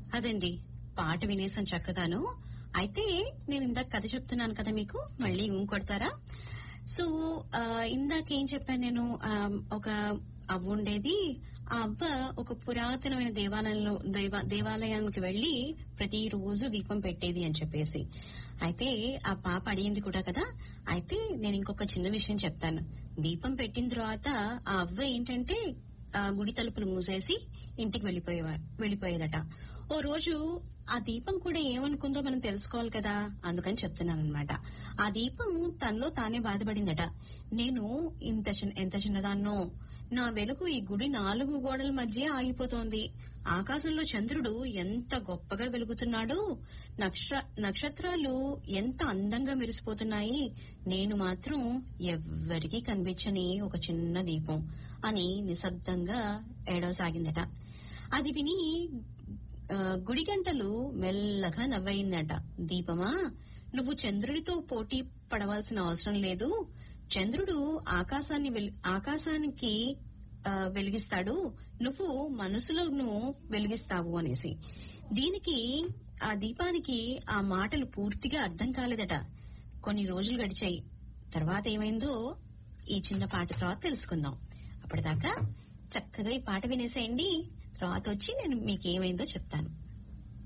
అదండి పాట వినేసాం చక్కగాను అయితే నేను ఇందాక కథ చెప్తున్నాను కదా మీకు మళ్ళీ కొడతారా సో ఆ, ఇందాక ఏం చెప్పాను నేను ఆ, ఒక అవ్వ ఉండేది ఆ అవ్వ ఒక పురాతనమైన దేవాలయంలో దేవా- దేవాలయానికి వెళ్లి ప్రతిరోజు దీపం పెట్టేది అని చెప్పేసి అయితే ఆ పాప అడిగింది కూడా కదా అయితే నేను ఇంకొక చిన్న విషయం చెప్తాను దీపం పెట్టిన తర్వాత ఆ అవ్వ ఏంటంటే ఆ గుడి తలుపులు మూసేసి ఇంటికి వెళ్ళిపోయే వెళ్ళిపోయేదట ఓ రోజు ఆ దీపం కూడా ఏమనుకుందో మనం తెలుసుకోవాలి కదా అందుకని చెప్తున్నాను అనమాట ఆ దీపం తనలో తానే బాధపడిందట నేను ఇంత చిన్న ఎంత చిన్నదాన్నో నా వెలుగు ఈ గుడి నాలుగు గోడల మధ్య ఆగిపోతోంది ఆకాశంలో చంద్రుడు ఎంత గొప్పగా వెలుగుతున్నాడు నక్ష నక్షత్రాలు ఎంత అందంగా మెరిసిపోతున్నాయి నేను మాత్రం ఎవ్వరికీ కనిపించని ఒక చిన్న దీపం అని నిశ్శబ్దంగా ఏడవసాగిందట అది విని ఆ, గుడి గంటలు మెల్లగా నవ్వయిందట దీపమా నువ్వు చంద్రుడితో పోటీ పడవలసిన అవసరం లేదు చంద్రుడు ఆకాశాన్ని వెల్- ఆకాశానికి ఆ, వెలిగిస్తాడు నువ్వు మనసులను వెలిగిస్తావు అనేసి దీనికి ఆ దీపానికి ఆ మాటలు పూర్తిగా అర్థం కాలేదట కొన్ని రోజులు గడిచాయి తర్వాత ఏమైందో ఈ చిన్న పాట తర్వాత తెలుసుకుందాం అప్పటిదాకా చక్కగా ఈ పాట వినేసేయండి తర్వాత వచ్చి నేను మీకు ఏమైందో చెప్తాను